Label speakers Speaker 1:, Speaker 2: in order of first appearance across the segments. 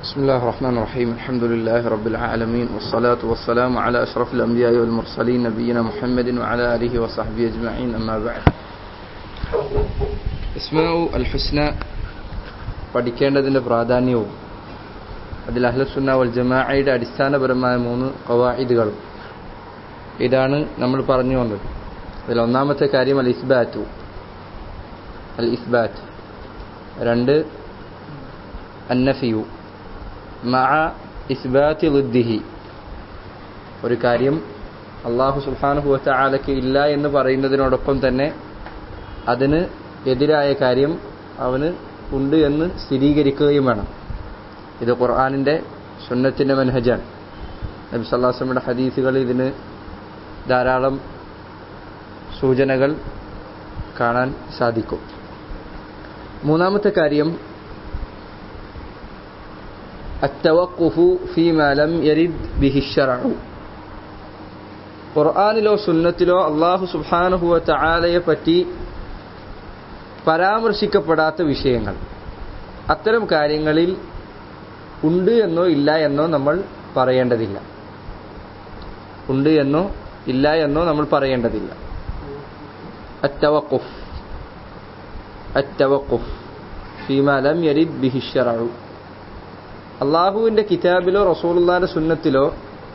Speaker 1: بسم الله الرحمن الرحيم الحمد لله رب العالمين والصلاة والسلام على أشرف الأنبياء والمرسلين نبينا محمد وعلى آله وصحبه أجمعين أما بعد ഇസ്മാഉ അൽ ഹുസ്ന പഠിക്കേണ്ടതിൻ്റെ പ്രാധാന്യവും അതിൽ അഹ്ലസുന്ന വൽ ജമാഅയുടെ അടിസ്ഥാനപരമായ മൂന്ന് കവായിദുകളും ഇതാണ് നമ്മൾ പറഞ്ഞു വന്നത് അതിൽ ഒന്നാമത്തെ കാര്യം അൽ ഇസ്ബാറ്റു അൽ ഇസ്ബാറ്റ് രണ്ട് അന്നഫിയു മഅ ഇസ്ബാത്തി ലുദ്ദിഹി ഒരു കാര്യം അള്ളാഹു സുൽഹാനുഹു വറ്റ ഇല്ല എന്ന് പറയുന്നതിനോടൊപ്പം തന്നെ അതിന് എതിരായ കാര്യം അവന് ഉണ്ട് എന്ന് സ്ഥിരീകരിക്കുകയും വേണം ഇത് ഖുർആാനിൻ്റെ സുന്നത്തിൻ്റെ മനഹജാണ് നബി സല്ലാസ്ലമിയുടെ ഹദീസുകൾ ഇതിന് ധാരാളം സൂചനകൾ കാണാൻ സാധിക്കും മൂന്നാമത്തെ കാര്യം അത്തവക്കുഫു ഫീമാ ലം യരിദ് ബിഹി ശറഉ ഖുർആനിലോ സുന്നത്തിലോ അള്ളാഹു സുബ്ഹാനഹു തആലയെ പറ്റി പരാമർശിക്കപ്പെടാത്ത വിഷയങ്ങൾ അത്തരം കാര്യങ്ങളിൽ ഉണ്ട് എന്നോ ഇല്ല എന്നോ നമ്മൾ പറയേണ്ടതില്ല ഉണ്ട് എന്നോ ഇല്ല എന്നോ നമ്മൾ പറയേണ്ടതില്ല അറ്റവക്കുഫ് അറ്റവക്കുഫ് ഫീമാ ലം യരിദ് ബിഹി ശറഉ അള്ളാഹുവിൻ്റെ കിതാബിലോ റസൂലുള്ളാന്റെ സുന്നത്തിലോ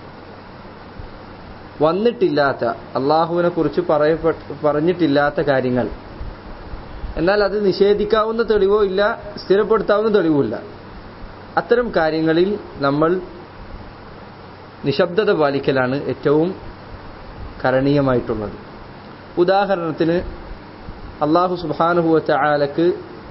Speaker 1: വന്നിട്ടില്ലാത്ത അള്ളാഹുവിനെ കുറിച്ച് പറയപ്പെട്ട് പറഞ്ഞിട്ടില്ലാത്ത കാര്യങ്ങൾ എന്നാൽ അത് നിഷേധിക്കാവുന്ന തെളിവോ ഇല്ല സ്ഥിരപ്പെടുത്താവുന്ന തെളിവുമില്ല അത്തരം കാര്യങ്ങളിൽ നമ്മൾ നിശബ്ദത പാലിക്കലാണ് ഏറ്റവും കരണീയമായിട്ടുള്ളത് ഉദാഹരണത്തിന് അള്ളാഹു സുബാനുഭവത്തെ ആലക്ക്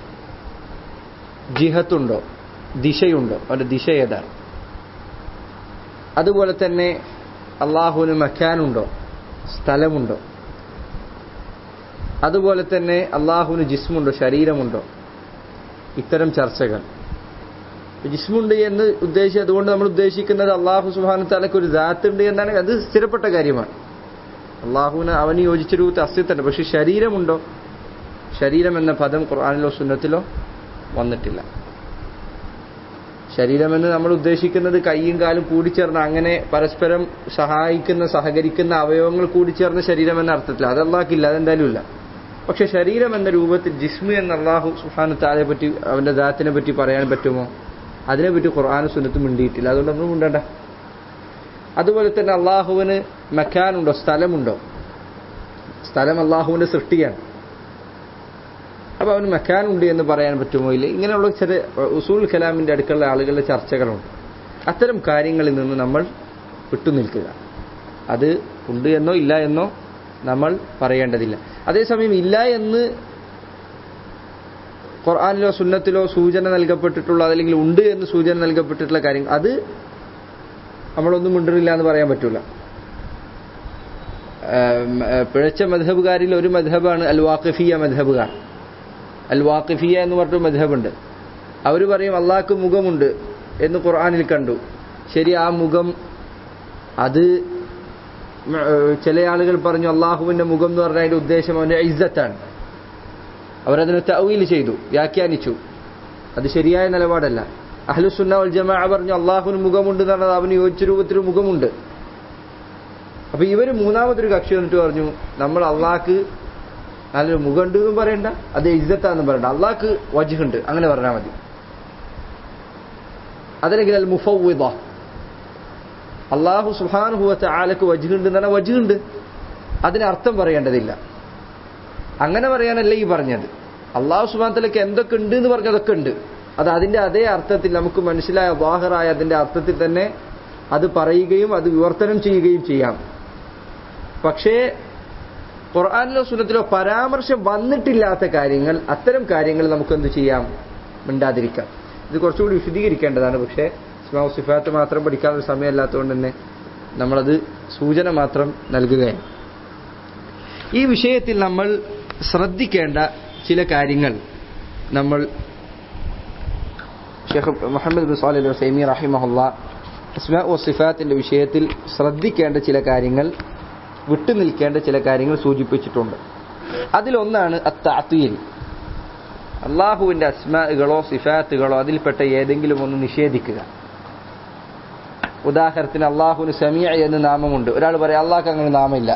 Speaker 1: ജിഹത്തുണ്ടോ ദിശയുണ്ടോ അവൻ്റെ ദിശ ഏതാണ് അതുപോലെ തന്നെ അള്ളാഹുവിന് മക്കാനുണ്ടോ സ്ഥലമുണ്ടോ അതുപോലെ തന്നെ അള്ളാഹുവിന് ജിസ്മുണ്ടോ ശരീരമുണ്ടോ ഇത്തരം ചർച്ചകൾ ജിസ്മുണ്ട് എന്ന് ഉദ്ദേശിച്ച് അതുകൊണ്ട് നമ്മൾ ഉദ്ദേശിക്കുന്നത് അള്ളാഹു സുഹാന തലക്ക് ഒരു ദാത്തുണ്ട് എന്നാണ് അത് സ്ഥിരപ്പെട്ട കാര്യമാണ് അള്ളാഹുവിന് അവന് യോജിച്ച രൂപത്തിൽ അസ്തിത്വമുണ്ട് പക്ഷെ ശരീരമുണ്ടോ ശരീരം എന്ന പദം ഖുർആാനിലോ സുന്നത്തിലോ വന്നിട്ടില്ല ശരീരമെന്ന് നമ്മൾ ഉദ്ദേശിക്കുന്നത് കൈയും കാലും കൂടിച്ചേർന്ന് അങ്ങനെ പരസ്പരം സഹായിക്കുന്ന സഹകരിക്കുന്ന അവയവങ്ങൾ കൂടിച്ചേർന്ന ശരീരം എന്ന അർത്ഥത്തിൽ അത് അള്ളാഹ്ക്കില്ല അതെന്തായാലും ഇല്ല പക്ഷെ ശരീരം എന്ന രൂപത്തിൽ ജിസ്മു എന്ന അള്ളാഹു സുഹാന താലെ പറ്റി അവന്റെ ദാത്തിനെ പറ്റി പറയാൻ പറ്റുമോ അതിനെപ്പറ്റി ഖുർആാന സുന്നത്ത് മിണ്ടിയിട്ടില്ല അതുകൊണ്ട് നമ്മൾ മിണ്ടണ്ട അതുപോലെ തന്നെ അള്ളാഹുവിന് മക്കാനുണ്ടോ സ്ഥലമുണ്ടോ സ്ഥലം അള്ളാഹുവിന്റെ സൃഷ്ടിയാണ് അപ്പോൾ അവന് മെക്കാനുണ്ട് എന്ന് പറയാൻ പറ്റുമോ ഇല്ല ഇങ്ങനെയുള്ള ചെറിയ ഉസൂൽ കലാമിൻ്റെ അടുക്കളുള്ള ആളുകളുടെ ചർച്ചകളുണ്ട് അത്തരം കാര്യങ്ങളിൽ നിന്ന് നമ്മൾ വിട്ടുനിൽക്കുക അത് ഉണ്ട് എന്നോ ഇല്ല എന്നോ നമ്മൾ പറയേണ്ടതില്ല അതേസമയം ഇല്ല എന്ന് ഖുർആാനിലോ സുന്നത്തിലോ സൂചന നൽകപ്പെട്ടിട്ടുള്ള അല്ലെങ്കിൽ ഉണ്ട് എന്ന് സൂചന നൽകപ്പെട്ടിട്ടുള്ള കാര്യങ്ങൾ അത് നമ്മളൊന്നും മിണ്ടില്ല എന്ന് പറയാൻ പറ്റൂല പിഴച്ച മധബുകാരിൽ ഒരു മധബാണ് അൽ വാഖിഫിയ മധബുകാർ അൽ വാഖിഫിയ എന്ന് പറഞ്ഞൊരു മധബുണ്ട് അവർ പറയും അള്ളാഹ്ക്ക് മുഖമുണ്ട് എന്ന് ഖുർആാനിൽ കണ്ടു ശരി ആ മുഖം അത് ചില ആളുകൾ പറഞ്ഞു അള്ളാഹുവിന്റെ മുഖം എന്ന് പറഞ്ഞ അതിന്റെ ഉദ്ദേശം അവന്റെ ഇസ്സത്താണ് അവരതിനെ തവീൽ ചെയ്തു വ്യാഖ്യാനിച്ചു അത് ശരിയായ നിലപാടല്ല അഹ്ലുസുന്ന വൽ ജമാ പറഞ്ഞു അള്ളാഹുവിന് മുഖമുണ്ട് എന്ന് പറഞ്ഞത് അവന് യോജിച്ച രൂപത്തിൽ മുഖമുണ്ട് അപ്പൊ ഇവര് മൂന്നാമതൊരു കക്ഷി വന്നിട്ട് പറഞ്ഞു നമ്മൾ അള്ളാഹ്ക്ക് നല്ലൊരു മുഖമുണ്ട് എന്നും പറയണ്ട അത് ഇജ്ജത്താന്നും പറയണ്ട അള്ളാഹ്ക്ക് വജുണ്ട് അങ്ങനെ പറഞ്ഞാൽ മതി അതല്ലെങ്കിൽ അൽ മുഫൗവിദ അള്ളാഹു സുഹാനുഭവത്തെ ആലക്ക് വജുണ്ട് എന്ന് പറഞ്ഞാൽ വജുണ്ട് അതിന് അർത്ഥം പറയേണ്ടതില്ല അങ്ങനെ പറയാനല്ല ഈ പറഞ്ഞത് അള്ളാഹു സുബാനത്തിലേക്ക് എന്തൊക്കെ ഉണ്ട് എന്ന് പറഞ്ഞതൊക്കെ ഉണ്ട് അത് അതിന്റെ അതേ അർത്ഥത്തിൽ നമുക്ക് മനസ്സിലായ വാഹറായ അതിന്റെ അർത്ഥത്തിൽ തന്നെ അത് പറയുകയും അത് വിവർത്തനം ചെയ്യുകയും ചെയ്യാം പക്ഷേ ഖുർആാനിലോ സുന്നത്തിലോ പരാമർശം വന്നിട്ടില്ലാത്ത കാര്യങ്ങൾ അത്തരം കാര്യങ്ങൾ നമുക്ക് എന്ത് ചെയ്യാം മിണ്ടാതിരിക്കാം ഇത് കുറച്ചുകൂടി വിശദീകരിക്കേണ്ടതാണ് പക്ഷേ ഇസ്മാവ് സിഫാത്ത് മാത്രം പഠിക്കാനുള്ള സമയമല്ലാത്തതുകൊണ്ട് തന്നെ നമ്മളത് സൂചന മാത്രം നൽകുകയാണ് ഈ വിഷയത്തിൽ നമ്മൾ ശ്രദ്ധിക്കേണ്ട ചില കാര്യങ്ങൾ നമ്മൾ ഷെയ്ഖ് മുഹമ്മദ് ബിൻ സാലി സൈമി റഹിമഹുല്ല ഇസ്മാ ഒ സിഫാത്തിന്റെ വിഷയത്തിൽ ശ്രദ്ധിക്കേണ്ട ചില കാര്യങ്ങൾ വിട്ടുനിൽക്കേണ്ട ചില കാര്യങ്ങൾ സൂചിപ്പിച്ചിട്ടുണ്ട് അതിലൊന്നാണ് അത്താത്തീൽ അള്ളാഹുവിന്റെ അസ്മാകളോ സിഫാത്തുകളോ അതിൽപ്പെട്ട ഏതെങ്കിലും ഒന്ന് നിഷേധിക്കുക ഉദാഹരണത്തിന് അള്ളാഹുവിന് സമീഅ എന്ന് നാമമുണ്ട് ഒരാൾ പറയാം അള്ളാഹ്ക്ക് അങ്ങനെ നാമമില്ല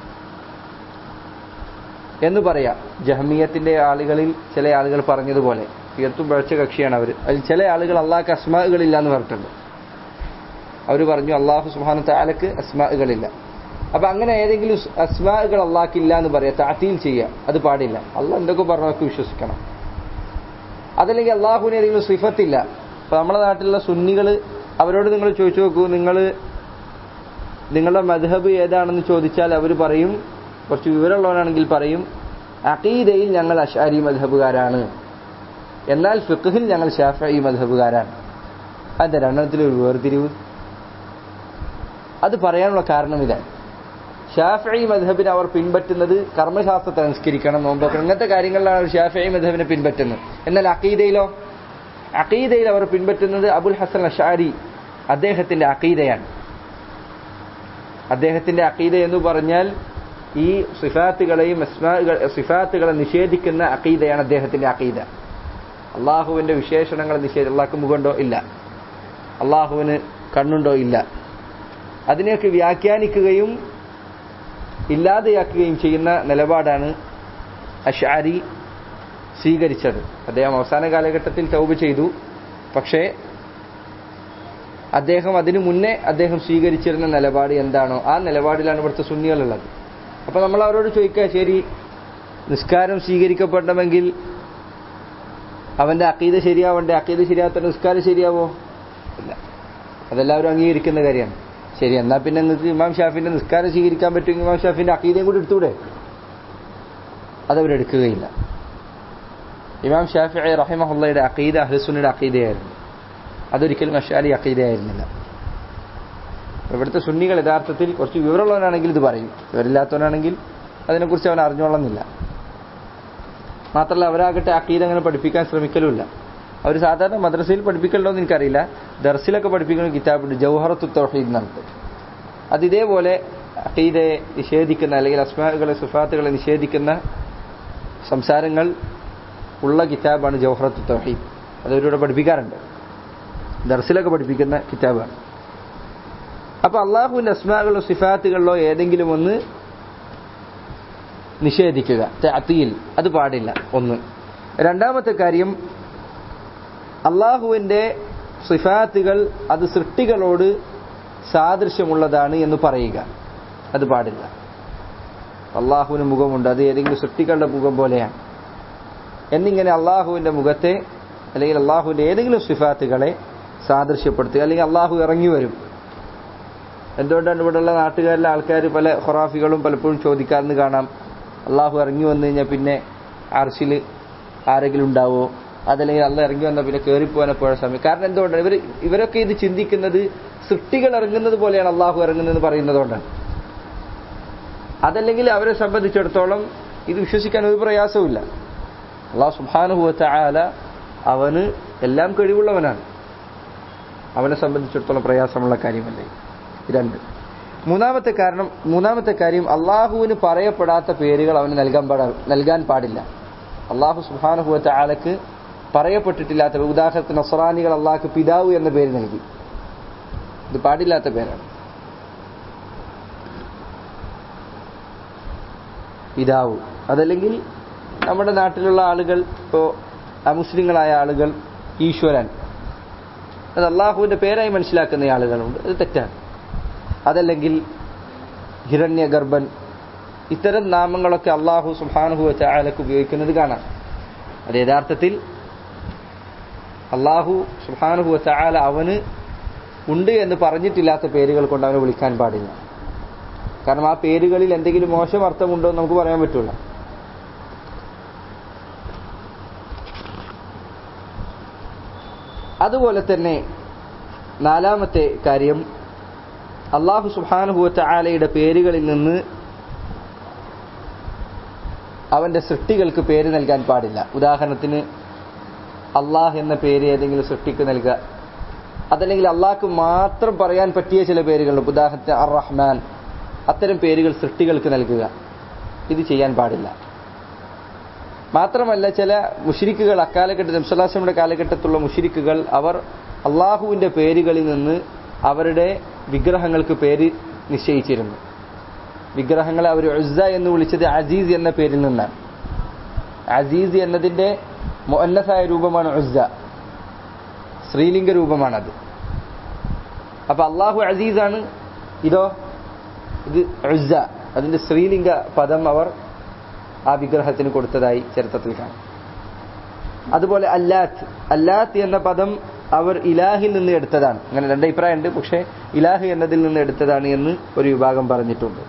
Speaker 1: എന്ന് പറയാം ജഹ്മിയത്തിന്റെ ആളുകളിൽ ചില ആളുകൾ പറഞ്ഞതുപോലെ തീർത്തും പഴച്ച കക്ഷിയാണ് അവർ അതിൽ ചില ആളുകൾ അള്ളാഹ്ക്ക് അസ്മാകളില്ല എന്ന് പറഞ്ഞിട്ടുണ്ട് അവർ പറഞ്ഞു അള്ളാഹു സുഹാന താലക്ക് അസ്മാകളില്ല അപ്പൊ അങ്ങനെ ഏതെങ്കിലും അസ്മാകൾ അള്ളാഹ്ക്കില്ല എന്ന് പറയാം താത്തീൽ ചെയ്യാം അത് പാടില്ല അള്ളാഹ് എന്തൊക്കെ പറഞ്ഞവർക്ക് വിശ്വസിക്കണം അതല്ലെങ്കിൽ അള്ളാഹുവിന് ഏതെങ്കിലും സിഫത്തില്ല ഇപ്പൊ നമ്മുടെ നാട്ടിലുള്ള സുന്നികൾ അവരോട് നിങ്ങൾ ചോദിച്ചു നോക്കൂ നിങ്ങൾ നിങ്ങളുടെ മധബ് ഏതാണെന്ന് ചോദിച്ചാൽ അവർ പറയും കുറച്ച് വിവരമുള്ളവരാണെങ്കിൽ പറയും അഖീദയിൽ ഞങ്ങൾ അഷാരി മധബുകാരാണ് എന്നാൽ ഫിഖിൽ ഞങ്ങൾ ഷാഫി മധബുകാരാണ് അതിന്റെ രണ്ടെണ്ണത്തിലൊരു വേർതിരിവ് അത് പറയാനുള്ള കാരണം ഇതാണ് ഷാഫി മധബിനെ അവർ പിൻപറ്റുന്നത് കർമ്മശാസ്ത്രത്തെ അനുസ്കരിക്കണം നോമ്പൊക്കണം ഇങ്ങനത്തെ കാര്യങ്ങളിലാണ് അവർ ഷാഫി മധബിനെ പിൻപറ്റുന്നത് എന്നാൽ അഖീദയിലോ അഖീദയിൽ അവർ പിൻപറ്റുന്നത് അബുൽ ഹസൻ അഷാരി അദ്ദേഹത്തിന്റെ അഖീദയാണ് അദ്ദേഹത്തിന്റെ അഖീദ എന്ന് പറഞ്ഞാൽ ഈ സിഫാത്തുകളെയും സിഫാത്തുകളെ നിഷേധിക്കുന്ന അഖീദയാണ് അദ്ദേഹത്തിന്റെ അഖീദ അള്ളാഹുവിന്റെ വിശേഷണങ്ങളെ നിഷേധി അള്ളാഹ്ക്ക് മുഖമുണ്ടോ ഇല്ല അള്ളാഹുവിന് കണ്ണുണ്ടോ ഇല്ല അതിനെയൊക്കെ വ്യാഖ്യാനിക്കുകയും ഇല്ലാതെയാക്കുകയും ചെയ്യുന്ന നിലപാടാണ് അഷാരി സ്വീകരിച്ചത് അദ്ദേഹം അവസാന കാലഘട്ടത്തിൽ തൗബ ചെയ്തു പക്ഷേ അദ്ദേഹം അതിനു മുന്നേ അദ്ദേഹം സ്വീകരിച്ചിരുന്ന നിലപാട് എന്താണോ ആ നിലപാടിലാണ് ഇവിടുത്തെ സുന്നികളുള്ളത് അപ്പൊ നമ്മൾ അവരോട് ചോദിക്കുക ശരി നിസ്കാരം സ്വീകരിക്കപ്പെടണമെങ്കിൽ അവന്റെ അക്കീത ശരിയാവണ്ടേ അക്കീത ശരിയാത്ത നിസ്കാരം ശരിയാവോ ഇല്ല അതെല്ലാവരും അംഗീകരിക്കുന്ന കാര്യമാണ് ശരി എന്നാ പിന്നെ നിങ്ങൾക്ക് ഇമാം ഷാഫിന്റെ നിസ്കാരം സ്വീകരിക്കാൻ പറ്റുമെങ്കിൽ ഇമാം ഷാഫിന്റെ അക്കീതയും കൂടി എടുത്തൂടെ അതവരെടുക്കുകയില്ല ഇമാം ഷാഫി റഹിമഹുള്ളയുടെ അക്കീദ അഹ്സുന്നയുടെ അക്കീദയായിരുന്നു അതൊരിക്കലും അഷാലി അക്കീദയായിരുന്നില്ല ഇവിടുത്തെ സുന്നികൾ യഥാർത്ഥത്തിൽ കുറച്ച് വിവരമുള്ളവനാണെങ്കിൽ ഇത് പറയും വിവരമില്ലാത്തവനാണെങ്കിൽ അതിനെക്കുറിച്ച് അവൻ അറിഞ്ഞോളന്നില്ല മാത്രമല്ല അവരാകട്ടെ അക്കീദ അങ്ങനെ പഠിപ്പിക്കാൻ ശ്രമിക്കലുമില്ല അവർ സാധാരണ മദ്രസയിൽ പഠിപ്പിക്കലുണ്ടോ എന്ന് എനിക്കറിയില്ല ദർസിലൊക്കെ പഠിപ്പിക്കുന്ന കിതാബുണ്ട് ജൗഹറത്തു തൗഹീദ് എന്നിട്ട് അത് ഇതേപോലെ അക്കീദയെ നിഷേധിക്കുന്ന അല്ലെങ്കിൽ അസ്മാകളെ സുഫാത്തുകളെ നിഷേധിക്കുന്ന സംസാരങ്ങൾ ഉള്ള കിതാബാണ് ജൗഹറത്തു തൗഹീദ് അതവരിവിടെ പഠിപ്പിക്കാറുണ്ട് ദർസിലൊക്കെ പഠിപ്പിക്കുന്ന കിതാബാണ് അപ്പൊ അള്ളാഹുവിന്റെ അസ്മാകളിലോ സിഫാത്തുകളിലോ ഏതെങ്കിലും ഒന്ന് നിഷേധിക്കുക അത്തിയിൽ അത് പാടില്ല ഒന്ന് രണ്ടാമത്തെ കാര്യം അള്ളാഹുവിന്റെ സിഫാത്തുകൾ അത് സൃഷ്ടികളോട് സാദൃശ്യമുള്ളതാണ് എന്ന് പറയുക അത് പാടില്ല അള്ളാഹുവിന് മുഖമുണ്ട് അത് ഏതെങ്കിലും സൃഷ്ടികളുടെ മുഖം പോലെയാണ് എന്നിങ്ങനെ അള്ളാഹുവിന്റെ മുഖത്തെ അല്ലെങ്കിൽ അള്ളാഹുവിന്റെ ഏതെങ്കിലും സിഫാത്തുകളെ സാദൃശ്യപ്പെടുത്തുക അല്ലെങ്കിൽ അള്ളാഹു ഇറങ്ങി വരും എന്തുകൊണ്ടാണ് ഇവിടെയുള്ള നാട്ടുകാരിലെ ആൾക്കാർ പല ഖൊറാഫികളും പലപ്പോഴും ചോദിക്കാമെന്ന് കാണാം അള്ളാഹു ഇറങ്ങി വന്നു കഴിഞ്ഞാൽ പിന്നെ അർഷിൽ ആരെങ്കിലും ഉണ്ടാവോ അതല്ലെങ്കിൽ അള്ള ഇറങ്ങി വന്നാൽ പിന്നെ കയറിപ്പോകാൻ എപ്പോഴും സമയം കാരണം എന്തുകൊണ്ടാണ് ഇവർ ഇവരൊക്കെ ഇത് ചിന്തിക്കുന്നത് സൃഷ്ടികൾ ഇറങ്ങുന്നത് പോലെയാണ് അള്ളാഹു ഇറങ്ങുന്നതെന്ന് പറയുന്നതുകൊണ്ടാണ് അതല്ലെങ്കിൽ അവരെ സംബന്ധിച്ചിടത്തോളം ഇത് വിശ്വസിക്കാൻ ഒരു പ്രയാസവുമില്ല അള്ളാഹു സുബാനുഭവത്തെ ആല അവന് എല്ലാം കഴിവുള്ളവനാണ് അവനെ സംബന്ധിച്ചിടത്തോളം പ്രയാസമുള്ള കാര്യമല്ലേ രണ്ട് മൂന്നാമത്തെ കാരണം മൂന്നാമത്തെ കാര്യം അള്ളാഹുവിന് പറയപ്പെടാത്ത പേരുകൾ അവന് നൽകാൻ പാടാ നൽകാൻ പാടില്ല അള്ളാഹു സുബാനുഭവത്തെ ആലക്ക് പറയപ്പെട്ടിട്ടില്ലാത്ത ഉദാഹരണത്തിന് നസറാനികൾ അള്ളാഹ്ക്ക് പിതാവ് എന്ന പേര് നൽകി ഇത് പാടില്ലാത്ത പേരാണ് പിതാവ് അതല്ലെങ്കിൽ നമ്മുടെ നാട്ടിലുള്ള ആളുകൾ ഇപ്പോൾ അമുസ്ലിങ്ങളായ ആളുകൾ ഈശ്വരൻ അത് അള്ളാഹുവിന്റെ പേരായി മനസ്സിലാക്കുന്ന ആളുകളുണ്ട് അത് തെറ്റാണ് അതല്ലെങ്കിൽ ഹിരണ്യഗർഭൻ ഇത്തരം നാമങ്ങളൊക്കെ അള്ളാഹു സുഹാനുഹു ചായാലക്ക് ഉപയോഗിക്കുന്നത് കാണാം അത് യഥാർത്ഥത്തിൽ അള്ളാഹു സുഹാനുഹു ചായാല അവന് ഉണ്ട് എന്ന് പറഞ്ഞിട്ടില്ലാത്ത പേരുകൾ കൊണ്ട് അവനെ വിളിക്കാൻ പാടില്ല കാരണം ആ പേരുകളിൽ എന്തെങ്കിലും മോശം അർത്ഥമുണ്ടോ എന്ന് നമുക്ക് പറയാൻ പറ്റില്ല അതുപോലെ തന്നെ നാലാമത്തെ കാര്യം അള്ളാഹു സുബാനുഭൂത്ത ആലയുടെ പേരുകളിൽ നിന്ന് അവന്റെ സൃഷ്ടികൾക്ക് പേര് നൽകാൻ പാടില്ല ഉദാഹരണത്തിന് അള്ളാഹ് എന്ന പേര് ഏതെങ്കിലും സൃഷ്ടിക്ക് നൽകുക അതല്ലെങ്കിൽ അള്ളാഹ്ക്ക് മാത്രം പറയാൻ പറ്റിയ ചില പേരുകളുണ്ട് ഉദാഹരണത്തിന് അർ റഹ്മാൻ അത്തരം പേരുകൾ സൃഷ്ടികൾക്ക് നൽകുക ഇത് ചെയ്യാൻ പാടില്ല മാത്രമല്ല ചില മുഷിരിക്കുകൾ അക്കാലഘട്ടത്തിൽ നബ്സല്ലാസ്ലമിയുടെ കാലഘട്ടത്തിലുള്ള മുഷിരിക്കുകൾ അവർ അള്ളാഹുവിന്റെ പേരുകളിൽ നിന്ന് അവരുടെ വിഗ്രഹങ്ങൾക്ക് പേര് നിശ്ചയിച്ചിരുന്നു വിഗ്രഹങ്ങളെ അവർ ഉസ്സ എന്ന് വിളിച്ചത് അസീസ് എന്ന പേരിൽ നിന്നാണ് അസീസ് എന്നതിന്റെ മൊന്നസായ രൂപമാണ് ഉസ്സ സ്ത്രീലിംഗ രൂപമാണത് അപ്പൊ അള്ളാഹു അസീസാണ് ഇതോ ഇത് ഉസ്സ അതിന്റെ സ്ത്രീലിംഗ പദം അവർ ആ വിഗ്രഹത്തിന് കൊടുത്തതായി ചരിത്രത്തിൽ കാണാം അതുപോലെ അല്ലാത്ത് അല്ലാത്ത് എന്ന പദം അവർ ഇലാഹിൽ നിന്ന് എടുത്തതാണ് അങ്ങനെ രണ്ട് അഭിപ്രായമുണ്ട് പക്ഷേ ഇലാഹ് എന്നതിൽ നിന്ന് എടുത്തതാണ് എന്ന് ഒരു വിഭാഗം പറഞ്ഞിട്ടുണ്ട്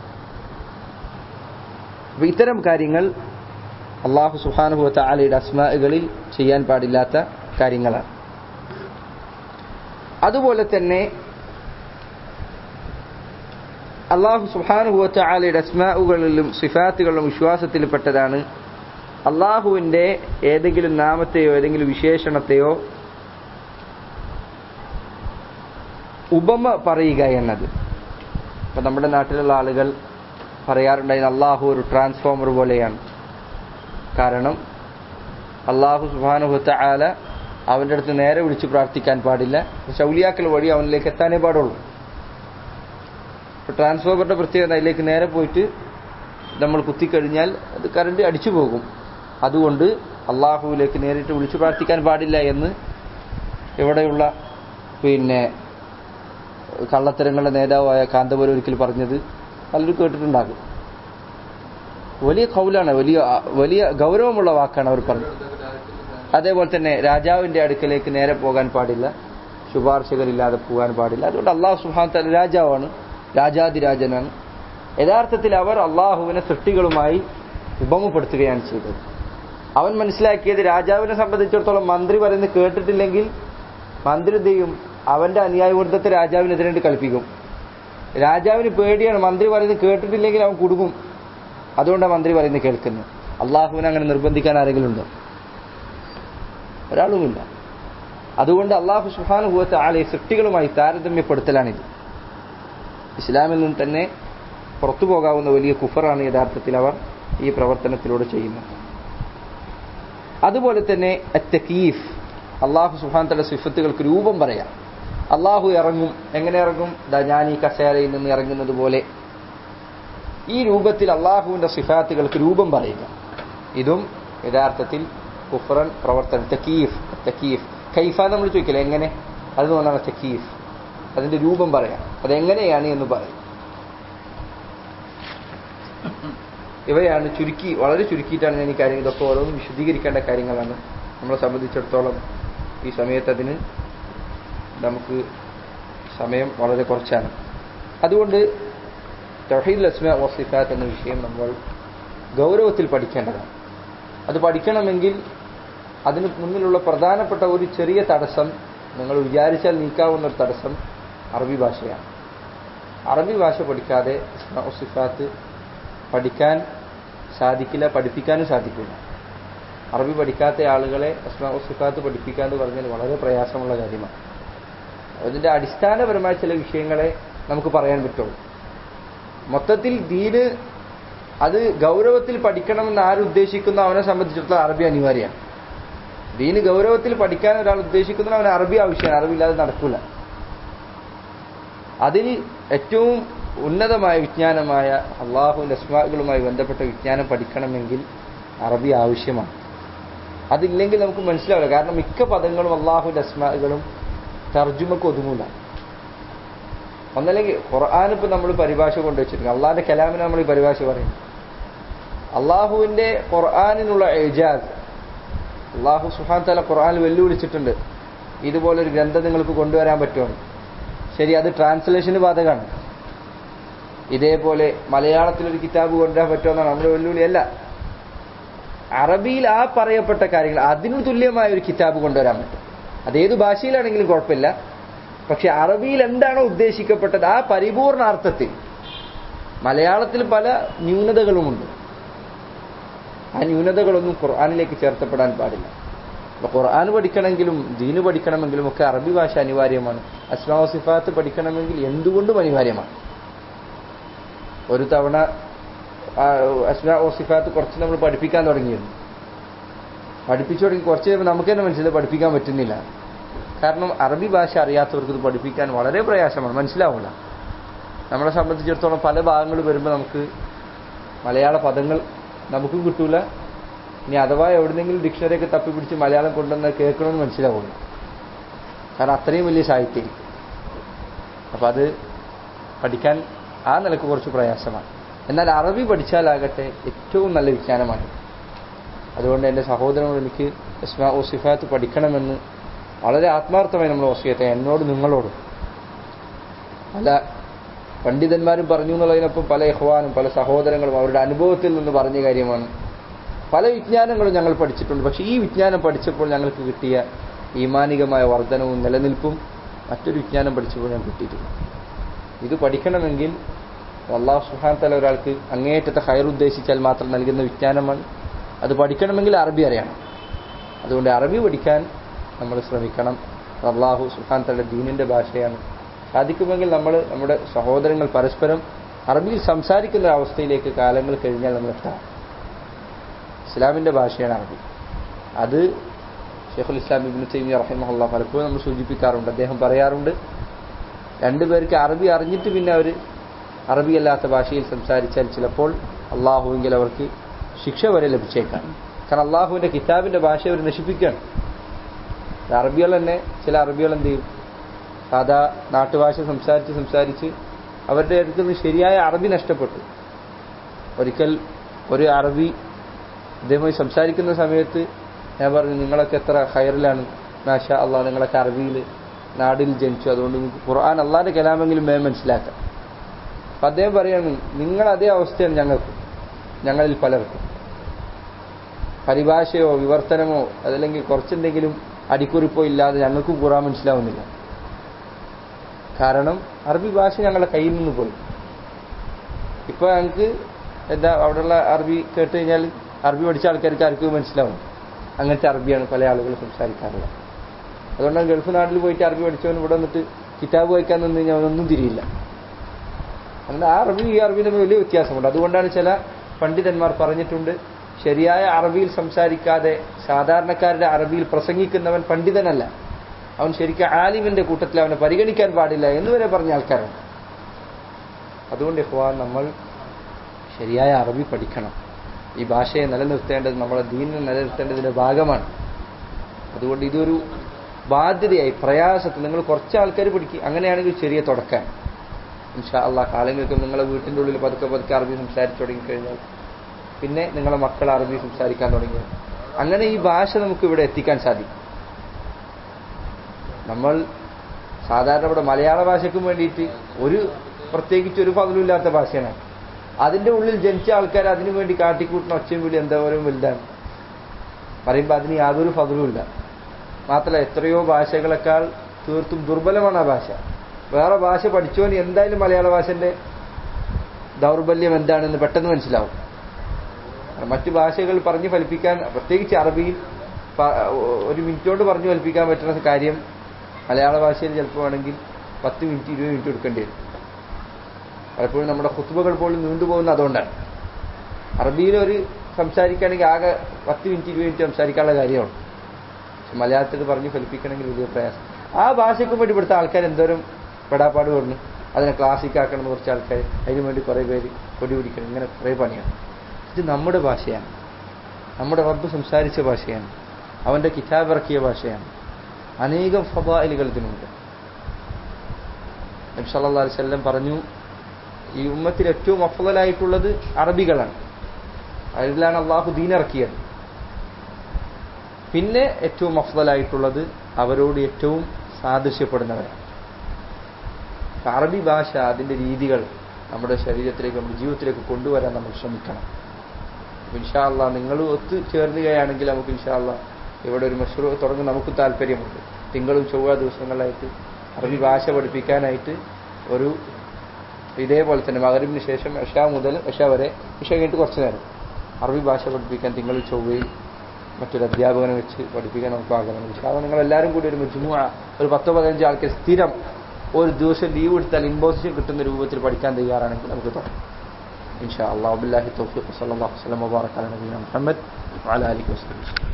Speaker 1: അപ്പൊ ഇത്തരം കാര്യങ്ങൾ അള്ളാഹു സുഹാനുഭവത്ത ആലയുടെ അസ്മാകളിൽ ചെയ്യാൻ പാടില്ലാത്ത കാര്യങ്ങളാണ് അതുപോലെ തന്നെ അള്ളാഹു സുഹാനുഭവത്ത ആലയുടെ അസ്മാകളിലും സിഫാത്തുകളിലും വിശ്വാസത്തിൽപ്പെട്ടതാണ് അള്ളാഹുവിന്റെ ഏതെങ്കിലും നാമത്തെയോ ഏതെങ്കിലും വിശേഷണത്തെയോ ഉപമ പറയുക എന്നത് ഇപ്പൊ നമ്മുടെ നാട്ടിലുള്ള ആളുകൾ പറയാറുണ്ടായിരുന്നു അള്ളാഹു ഒരു ട്രാൻസ്ഫോമർ പോലെയാണ് കാരണം അള്ളാഹു സുബാനുഹത്ത ആല അവന്റെ അടുത്ത് നേരെ വിളിച്ച് പ്രാർത്ഥിക്കാൻ പാടില്ല ശൗലിയാക്കൾ വഴി അവനിലേക്ക് എത്താനേ പാടുള്ളൂ ഇപ്പൊ ട്രാൻസ്ഫോമറിന്റെ പ്രത്യേകത അതിലേക്ക് നേരെ പോയിട്ട് നമ്മൾ കുത്തിക്കഴിഞ്ഞാൽ അത് കറണ്ട് അടിച്ചു പോകും അതുകൊണ്ട് അള്ളാഹുവിലേക്ക് നേരിട്ട് വിളിച്ചു പ്രാർത്ഥിക്കാൻ പാടില്ല എന്ന് ഇവിടെയുള്ള പിന്നെ കള്ളത്തരങ്ങളുടെ നേതാവായ കാന്തപുരം ഒരിക്കൽ പറഞ്ഞത് പലരും കേട്ടിട്ടുണ്ടാകും വലിയ കൗലാണ് വലിയ വലിയ ഗൗരവമുള്ള വാക്കാണ് അവർ പറഞ്ഞത് അതേപോലെ തന്നെ രാജാവിന്റെ അടുക്കലേക്ക് നേരെ പോകാൻ പാടില്ല ശുപാർശകരില്ലാതെ പോകാൻ പാടില്ല അതുകൊണ്ട് അള്ളാഹു സുഹാൻ തല രാജാവാണ് രാജാതിരാജനാണ് യഥാർത്ഥത്തിൽ അവർ അള്ളാഹുവിനെ സൃഷ്ടികളുമായി ഉപമപ്പെടുത്തുകയാണ് ചെയ്തത് അവൻ മനസ്സിലാക്കിയത് രാജാവിനെ സംബന്ധിച്ചിടത്തോളം മന്ത്രി പറയുന്നത് കേട്ടിട്ടില്ലെങ്കിൽ മന്ത്രി എന്ത് ചെയ്യും അവന്റെ അനുയായവൃദ്ധത്തെ രാജാവിനെതിരെ കൽപ്പിക്കും രാജാവിന് പേടിയാണ് മന്ത്രി പറയുന്നത് കേട്ടിട്ടില്ലെങ്കിൽ അവൻ കുടുങ്ങും അതുകൊണ്ടാണ് മന്ത്രി പറയുന്നത് കേൾക്കുന്നത് അള്ളാഹുവിനെ അങ്ങനെ നിർബന്ധിക്കാൻ ആരെങ്കിലും ഉണ്ടോ ഒരാളുമില്ല അതുകൊണ്ട് അള്ളാഹു സുഹാനുഭവത്തെ ആളെ സൃഷ്ടികളുമായി താരതമ്യപ്പെടുത്തലാണിത് ഇസ്ലാമിൽ നിന്ന് തന്നെ പുറത്തു പോകാവുന്ന വലിയ കുഫറാണ് യഥാർത്ഥത്തിൽ അവർ ഈ പ്രവർത്തനത്തിലൂടെ ചെയ്യുന്നത് അതുപോലെ തന്നെ അത്തക്കീഫ് അള്ളാഹു സുഹാൻ തല സിഫത്തുകൾക്ക് രൂപം പറയാം അള്ളാഹു ഇറങ്ങും എങ്ങനെ ഇറങ്ങും ദാ ഞാൻ ഈ കസേരയിൽ നിന്ന് ഇറങ്ങുന്നത് പോലെ ഈ രൂപത്തിൽ അള്ളാഹുവിന്റെ സിഫാത്തുകൾക്ക് രൂപം പറയുക ഇതും യഥാർത്ഥത്തിൽ കുഫറൻ പ്രവർത്തനം തക്കീഫ് തക്കീഫ് ഖൈഫ നമ്മൾ ചോദിക്കില്ല എങ്ങനെ അത് തോന്നാണ് തക്കീഫ് അതിന്റെ രൂപം പറയാം അതെങ്ങനെയാണ് എന്ന് പറയും ഇവയാണ് ചുരുക്കി വളരെ ചുരുക്കിയിട്ടാണ് ഞാൻ ഈ കാര്യം ഇതൊക്കെ ഓരോന്നും വിശദീകരിക്കേണ്ട കാര്യങ്ങളാണ് നമ്മളെ സംബന്ധിച്ചിടത്തോളം ഈ സമയത്ത് അതിന് നമുക്ക് സമയം വളരെ കുറച്ചാണ് അതുകൊണ്ട് തഹീദ് അസ്മ വസിഫാത്ത് എന്ന വിഷയം നമ്മൾ ഗൗരവത്തിൽ പഠിക്കേണ്ടതാണ് അത് പഠിക്കണമെങ്കിൽ അതിന് മുന്നിലുള്ള പ്രധാനപ്പെട്ട ഒരു ചെറിയ തടസ്സം നിങ്ങൾ വിചാരിച്ചാൽ നീക്കാവുന്ന ഒരു തടസ്സം അറബി ഭാഷയാണ് അറബി ഭാഷ പഠിക്കാതെ സിഫാത്ത് പഠിക്കാൻ സാധിക്കില്ല പഠിപ്പിക്കാനും സാധിക്കില്ല അറബി പഠിക്കാത്ത ആളുകളെ അസ്മാ സിഫാത്ത് പഠിപ്പിക്കുക എന്ന് പറഞ്ഞാൽ വളരെ പ്രയാസമുള്ള കാര്യമാണ് അതിന്റെ അടിസ്ഥാനപരമായ ചില വിഷയങ്ങളെ നമുക്ക് പറയാൻ പറ്റുള്ളൂ മൊത്തത്തിൽ ദീന് അത് ഗൗരവത്തിൽ പഠിക്കണമെന്ന് ആരുദ്ദേശിക്കുന്ന അവനെ സംബന്ധിച്ചിടത്തോളം അറബി അനിവാര്യമാണ് ദീന് ഗൗരവത്തിൽ പഠിക്കാൻ ഒരാൾ ഉദ്ദേശിക്കുന്ന അവന് അറബി ആവശ്യമാണ് അറബി ഇല്ലാതെ നടക്കില്ല അതിൽ ഏറ്റവും ഉന്നതമായ വിജ്ഞാനമായ അള്ളാഹുവിന്റെ അസ്മാകളുമായി ബന്ധപ്പെട്ട വിജ്ഞാനം പഠിക്കണമെങ്കിൽ അറബി ആവശ്യമാണ് അതില്ലെങ്കിൽ നമുക്ക് മനസ്സിലാവില്ല കാരണം മിക്ക പദങ്ങളും അള്ളാഹുവിന്റെ അസ്മാകളും തർജുമക്ക് ഒതുങ്ങൂല ഒന്നല്ലെങ്കിൽ ഖുർആൻ ഇപ്പൊ നമ്മൾ പരിഭാഷ കൊണ്ടുവച്ചിട്ടുണ്ട് അള്ളാഹിന്റെ കലാമിന് നമ്മൾ ഈ പരിഭാഷ പറയും അള്ളാഹുവിന്റെ ഖുർആാനിനുള്ള എജാസ് അള്ളാഹു സുഹാൻ തല ഖുർആാനിൽ വെല്ലുവിളിച്ചിട്ടുണ്ട് ഇതുപോലൊരു ഗ്രന്ഥം നിങ്ങൾക്ക് കൊണ്ടുവരാൻ പറ്റുമോ ശരി അത് ട്രാൻസ്ലേഷന് ബാധകമാണ് ഇതേപോലെ മലയാളത്തിലൊരു കിതാബ് കൊണ്ടുവരാൻ പറ്റുമെന്നാണ് നമ്മുടെ വെല്ലുവിളിയല്ല അറബിയിൽ ആ പറയപ്പെട്ട കാര്യങ്ങൾ അതിനു തുല്യമായ ഒരു കിതാബ് കൊണ്ടുവരാൻ പറ്റും അതേത് ഭാഷയിലാണെങ്കിലും കുഴപ്പമില്ല പക്ഷെ അറബിയിൽ എന്താണോ ഉദ്ദേശിക്കപ്പെട്ടത് ആ പരിപൂർണാർത്ഥത്തിൽ മലയാളത്തിൽ പല ന്യൂനതകളുമുണ്ട് ആ ന്യൂനതകളൊന്നും ഖുർആാനിലേക്ക് ചേർത്തപ്പെടാൻ പാടില്ല അപ്പൊ ഖുർആൻ പഠിക്കണമെങ്കിലും ദീന് പഠിക്കണമെങ്കിലും ഒക്കെ അറബി ഭാഷ അനിവാര്യമാണ് അസ്മാ സിഫാത്ത് പഠിക്കണമെങ്കിൽ എന്തുകൊണ്ടും അനിവാര്യമാണ് ഒരു തവണ അസ്മാ സിഫാത്ത് കുറച്ച് നമ്മൾ പഠിപ്പിക്കാൻ തുടങ്ങിയിരുന്നു പഠിപ്പിച്ചു തുടങ്ങി കുറച്ച് കഴിയുമ്പോൾ നമുക്ക് തന്നെ മനസ്സിലായി പഠിപ്പിക്കാൻ പറ്റുന്നില്ല കാരണം അറബി ഭാഷ അറിയാത്തവർക്ക് ഇത് പഠിപ്പിക്കാൻ വളരെ പ്രയാസമാണ് മനസ്സിലാവില്ല നമ്മളെ സംബന്ധിച്ചിടത്തോളം പല ഭാഗങ്ങൾ വരുമ്പോൾ നമുക്ക് മലയാള പദങ്ങൾ നമുക്കും കിട്ടൂല ഇനി അഥവാ എവിടെന്നെങ്കിലും ഡിക്ഷണറിയൊക്കെ തപ്പിപ്പിടിച്ച് മലയാളം കൊണ്ടുവന്ന് കേൾക്കണമെന്ന് മനസ്സിലാവില്ല കാരണം അത്രയും വലിയ സാഹിത്യം അപ്പം അത് പഠിക്കാൻ ആ നിലക്ക് കുറച്ച് പ്രയാസമാണ് എന്നാൽ അറബി പഠിച്ചാലാകട്ടെ ഏറ്റവും നല്ല വിജ്ഞാനമാണ് അതുകൊണ്ട് എൻ്റെ സഹോദരനോട് എനിക്ക് ഇസ്മാ ഓ സിഫാത്ത് പഠിക്കണമെന്ന് വളരെ ആത്മാർത്ഥമായി നമ്മൾ വസിയത്തെ എന്നോട് നിങ്ങളോടും പല പണ്ഡിതന്മാരും പറഞ്ഞു എന്നുള്ളതിനൊപ്പം പല യഹ്വാനും പല സഹോദരങ്ങളും അവരുടെ അനുഭവത്തിൽ നിന്ന് പറഞ്ഞ കാര്യമാണ് പല വിജ്ഞാനങ്ങളും ഞങ്ങൾ പഠിച്ചിട്ടുണ്ട് പക്ഷേ ഈ വിജ്ഞാനം പഠിച്ചപ്പോൾ ഞങ്ങൾക്ക് കിട്ടിയ ഈമാനികമായ വർധനവും നിലനിൽപ്പും മറ്റൊരു വിജ്ഞാനം പഠിച്ചപ്പോൾ ഞാൻ കിട്ടിയിട്ടില്ല ഇത് പഠിക്കണമെങ്കിൽ അള്ളാഹു സുഹാൻ തല ഒരാൾക്ക് അങ്ങേയറ്റത്തെ ഹയർ ഉദ്ദേശിച്ചാൽ മാത്രം നൽകുന്ന വിജ്ഞാനമാണ് അത് പഠിക്കണമെങ്കിൽ അറബി അറിയണം അതുകൊണ്ട് അറബി പഠിക്കാൻ നമ്മൾ ശ്രമിക്കണം അള്ളാഹു സുഹാൻ തല ദീനിന്റെ ഭാഷയാണ് സാധിക്കുമെങ്കിൽ നമ്മൾ നമ്മുടെ സഹോദരങ്ങൾ പരസ്പരം അറബിയിൽ സംസാരിക്കുന്ന ഒരു അവസ്ഥയിലേക്ക് കാലങ്ങൾ കഴിഞ്ഞാൽ നമ്മൾ എത്താം ഇസ്ലാമിന്റെ ഭാഷയാണ് അറബി അത് ഷെയ്ഖുൽ ഇസ്ലാം ഇബിൻ തൈമി റഹിമഹുല്ല പലപ്പോഴും നമ്മൾ സൂചിപ്പിക്കാറുണ്ട് അദ്ദേഹം പറയാറുണ്ട് രണ്ടുപേർക്ക് അറബി അറിഞ്ഞിട്ട് പിന്നെ അവർ അറബി അല്ലാത്ത ഭാഷയിൽ സംസാരിച്ചാൽ ചിലപ്പോൾ അള്ളാഹുവെങ്കിൽ അവർക്ക് ശിക്ഷ വരെ ലഭിച്ചേക്കാം കാരണം അള്ളാഹുവിന്റെ കിതാബിന്റെ ഭാഷ അവർ നശിപ്പിക്കുകയാണ് അറബികൾ തന്നെ ചില അറബികൾ എന്ത് ചെയ്യും സാധാ നാട്ടുഭാഷ സംസാരിച്ച് സംസാരിച്ച് അവരുടെ അടുത്ത് നിന്ന് ശരിയായ അറബി നഷ്ടപ്പെട്ടു ഒരിക്കൽ ഒരു അറബി ഇദ്ദേഹമായി സംസാരിക്കുന്ന സമയത്ത് ഞാൻ പറഞ്ഞു നിങ്ങളൊക്കെ എത്ര ഹയറിലാണ് മാഷ അള്ളാഹ് നിങ്ങളൊക്കെ അറബിയിൽ നാടിൽ ജനിച്ചു അതുകൊണ്ട് നിങ്ങൾക്ക് ഖുർആൻ അള്ളാഹിന്റെ കലാമെങ്കിലും വേഗം മനസ്സിലാക്കാം അപ്പം അദ്ദേഹം പറയാണ് നിങ്ങൾ അതേ അവസ്ഥയാണ് ഞങ്ങൾക്ക് ഞങ്ങളിൽ പലർക്കും പരിഭാഷയോ വിവർത്തനമോ അതല്ലെങ്കിൽ കുറച്ചെന്തെങ്കിലും അടിക്കുറിപ്പോ ഇല്ലാതെ ഞങ്ങൾക്കും ഖുറാൻ മനസ്സിലാവുന്നില്ല കാരണം അറബി ഭാഷ ഞങ്ങളുടെ കയ്യിൽ നിന്ന് പോയി ഇപ്പൊ ഞങ്ങൾക്ക് എന്താ അവിടെയുള്ള അറബി കേട്ട് കഴിഞ്ഞാൽ അറബി പഠിച്ച ആൾക്കാർക്ക് ആർക്കും മനസ്സിലാവും അങ്ങനത്തെ അറബിയാണ് പല ആളുകൾ സംസാരിക്കാറുള്ളത് അതുകൊണ്ടാണ് ഗൾഫ് നാട്ടിൽ പോയിട്ട് അറബി പഠിച്ചവൻ ഇവിടെ വന്നിട്ട് കിതാബ് വായിക്കാൻ നിന്ന് കഴിഞ്ഞാൽ അവനൊന്നും തിരിയില്ല അങ്ങനെ ആ അറബി ഈ അറബി തമ്മിൽ വലിയ വ്യത്യാസമുണ്ട് അതുകൊണ്ടാണ് ചില പണ്ഡിതന്മാർ പറഞ്ഞിട്ടുണ്ട് ശരിയായ അറബിയിൽ സംസാരിക്കാതെ സാധാരണക്കാരുടെ അറബിയിൽ പ്രസംഗിക്കുന്നവൻ പണ്ഡിതനല്ല അവൻ ശരിക്കും ആലിമിന്റെ കൂട്ടത്തിൽ അവനെ പരിഗണിക്കാൻ പാടില്ല എന്ന് വരെ പറഞ്ഞ ആൾക്കാരാണ് അതുകൊണ്ട് ഇഹ്വാൻ നമ്മൾ ശരിയായ അറബി പഠിക്കണം ഈ ഭാഷയെ നിലനിർത്തേണ്ടത് നമ്മളെ ദീനിനെ നിലനിർത്തേണ്ടതിന്റെ ഭാഗമാണ് അതുകൊണ്ട് ഇതൊരു ബാധ്യതയായി പ്രയാസത്തിൽ നിങ്ങൾ കുറച്ച് ആൾക്കാർ പഠിക്കുക അങ്ങനെയാണെങ്കിൽ ചെറിയ തുടക്കാൻ ഇൻഷാ അള്ളാഹ് കാലങ്ങൾക്ക് നിങ്ങളെ വീട്ടിൻ്റെ ഉള്ളിൽ പതുക്കെ പതുക്കെ അറബി സംസാരിച്ചു തുടങ്ങിക്കഴിഞ്ഞാൽ പിന്നെ നിങ്ങളെ മക്കൾ അറബി സംസാരിക്കാൻ തുടങ്ങി അങ്ങനെ ഈ ഭാഷ നമുക്ക് ഇവിടെ എത്തിക്കാൻ സാധിക്കും നമ്മൾ സാധാരണ ഇവിടെ മലയാള ഭാഷയ്ക്കും വേണ്ടിയിട്ട് ഒരു പ്രത്യേകിച്ച് ഒരു പതിലില്ലാത്ത ഭാഷയാണ് അതിന്റെ ഉള്ളിൽ ജനിച്ച ആൾക്കാർ അതിനു വേണ്ടി കാട്ടിക്കൂട്ടുന്ന ഒച്ചയും വിളി എന്തോരം വലുതാണ് പറയുമ്പോൾ അതിന് യാതൊരു ഫതിലുമില്ല മാത്രമല്ല എത്രയോ ഭാഷകളെക്കാൾ തീർത്തും ദുർബലമാണ് ആ ഭാഷ വേറെ ഭാഷ പഠിച്ചവന് എന്തായാലും മലയാള ഭാഷന്റെ ദൗർബല്യം എന്താണെന്ന് പെട്ടെന്ന് മനസ്സിലാവും മറ്റു ഭാഷകൾ പറഞ്ഞു ഫലിപ്പിക്കാൻ പ്രത്യേകിച്ച് അറബിയിൽ ഒരു മിനിറ്റ് കൊണ്ട് പറഞ്ഞു ഫലിപ്പിക്കാൻ പറ്റുന്ന കാര്യം മലയാള ഭാഷയിൽ ചിലപ്പോൾ വേണമെങ്കിൽ പത്ത് മിനിറ്റ് ഇരുപത് മിനിറ്റ് എടുക്കേണ്ടി വരും പലപ്പോഴും നമ്മുടെ കുത്തുബകൾ പോലും നീണ്ടുപോകുന്ന അതുകൊണ്ടാണ് അറബിയിൽ ഒരു സംസാരിക്കുകയാണെങ്കിൽ ആകെ പത്ത് മിനിറ്റ് ഇരുപത് മിനിറ്റ് സംസാരിക്കാനുള്ള കാര്യമാണ് പക്ഷെ മലയാളത്തിൽ പറഞ്ഞ് ഫലിപ്പിക്കണമെങ്കിൽ വലിയ പ്രയാസം ആ ഭാഷയ്ക്ക് വേണ്ടി ഇവിടുത്തെ ആൾക്കാർ എന്തോരം പെടാപ്പാട് പറഞ്ഞു അതിനെ ക്ലാസിക് ആക്കണം എന്ന് കുറച്ച് ആൾക്കാർ അതിനു വേണ്ടി കുറേ പേര് കൊടി പിടിക്കണം ഇങ്ങനെ കുറേ പണിയാണ് ഇത് നമ്മുടെ ഭാഷയാണ് നമ്മുടെ റബ്ബ് സംസാരിച്ച ഭാഷയാണ് അവന്റെ കിതാബ് ഇറക്കിയ ഭാഷയാണ് അനേകം ഫബായിലുകൾ ഇതിനുണ്ട് നബ്സല്ലാ അലിസ്വല്ലം പറഞ്ഞു ഈ ഉമ്മത്തിൽ ഏറ്റവും അഫലായിട്ടുള്ളത് അറബികളാണ് അതിലാണ് അള്ളാഹു ദീനിറക്കിയത് പിന്നെ ഏറ്റവും അഫലായിട്ടുള്ളത് അവരോട് ഏറ്റവും സാദൃശ്യപ്പെടുന്നവരാണ് അറബി ഭാഷ അതിന്റെ രീതികൾ നമ്മുടെ ശരീരത്തിലേക്ക് നമ്മുടെ ജീവിതത്തിലേക്ക് കൊണ്ടുവരാൻ നമ്മൾ ശ്രമിക്കണം ഇൻഷാല്ല നിങ്ങൾ ഒത്തു ചേർന്നുകയാണെങ്കിൽ നമുക്ക് ഇൻഷാല്ല ഇവിടെ ഒരു മഷൂർ തുടങ്ങി നമുക്ക് താല്പര്യമുണ്ട് തിങ്കളും ചൊവ്വ ദിവസങ്ങളിലായിട്ട് അറബി ഭാഷ പഠിപ്പിക്കാനായിട്ട് ഒരു ഇതേപോലെ തന്നെ മകരവിന് ശേഷം എഷ മുതൽ എഷ വരെ എഷ കഴിഞ്ഞിട്ട് കുറച്ച് നേരം അറബി ഭാഷ പഠിപ്പിക്കാൻ തിങ്കൾ ചൊവ്വയിൽ മറ്റൊരു അധ്യാപകനെ വെച്ച് പഠിപ്പിക്കാൻ നമുക്ക് ആഗ്രഹം ഇൻഷാല്ല നിങ്ങൾ എല്ലാവരും കൂടി ഒരു മജുമ ഒരു പത്തോ പതിനഞ്ച് ആൾക്കാർ സ്ഥിരം ഒരു ദിവസം ലീവ് എടുത്താൽ ഇമ്പോസിഷൻ കിട്ടുന്ന രൂപത്തിൽ പഠിക്കാൻ തയ്യാറാണെങ്കിൽ നമുക്ക് തുടങ്ങാം إن شاء الله وبالله التوفيق صلى الله وسلم وبارك على نبينا محمد وعلى آله وصحبه